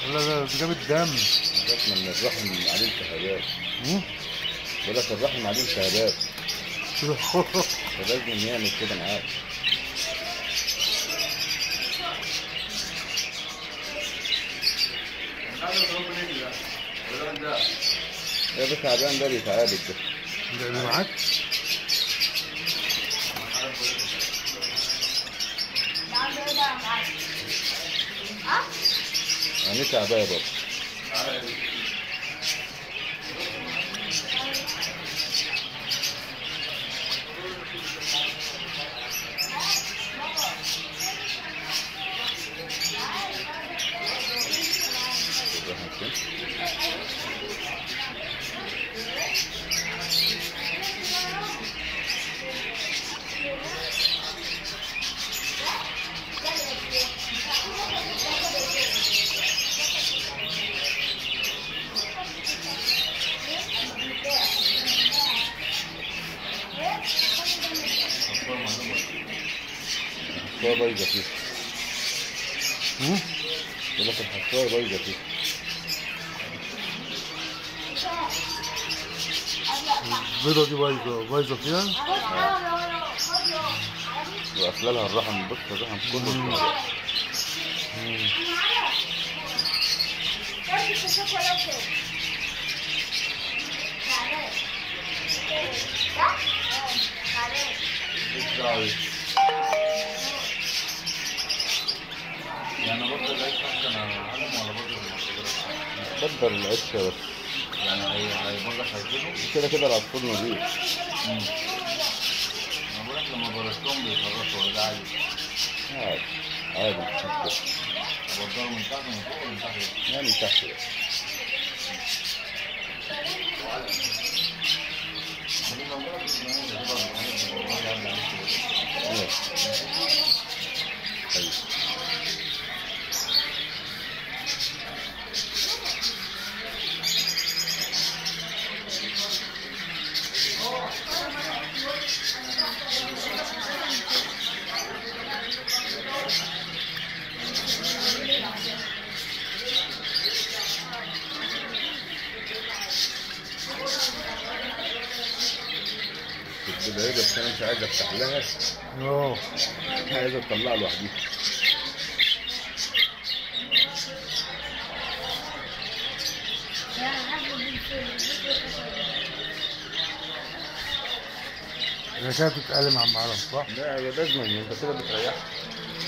لا لا ده جاب الدم لازم ان الرحم عليه التهابات مم. بقول لك الرحم عليه التهابات كده فلازم نعمل كده معاك يا باشا تعبان ده بيتعالج ده ده اللي معاك يعني تعبان يا بابا الرحم فين؟ الحصاية بايظة فيه مم. يقول لك الحصاية بايظة فيه البيضة دي بايظة بايظة فيها وقافله لها الرحم بص الرحم كله اتهرب. مم. يعني برضه العيش احسن على العالم ولا برضه المعتبرات؟ بدل العشة بس يعني هي هيبقى لك هيفيدهم؟ كده كده العصفور نضيف انا بقول لك لما برشتهم بيخرجوا ده عادي عادي عادي مش مشكلة ابدلوا من تحت من فوق ومن تحت يعني تحت بس. خلينا نقول لك ان هو بيبقى ماشي طيب كنت كده ايه بس انا مش عايز افتح لها اه عايز اطلعها لوحديها هي كانت بتتألم عم عالم صح؟ لا يا لازم انت كده بتريحها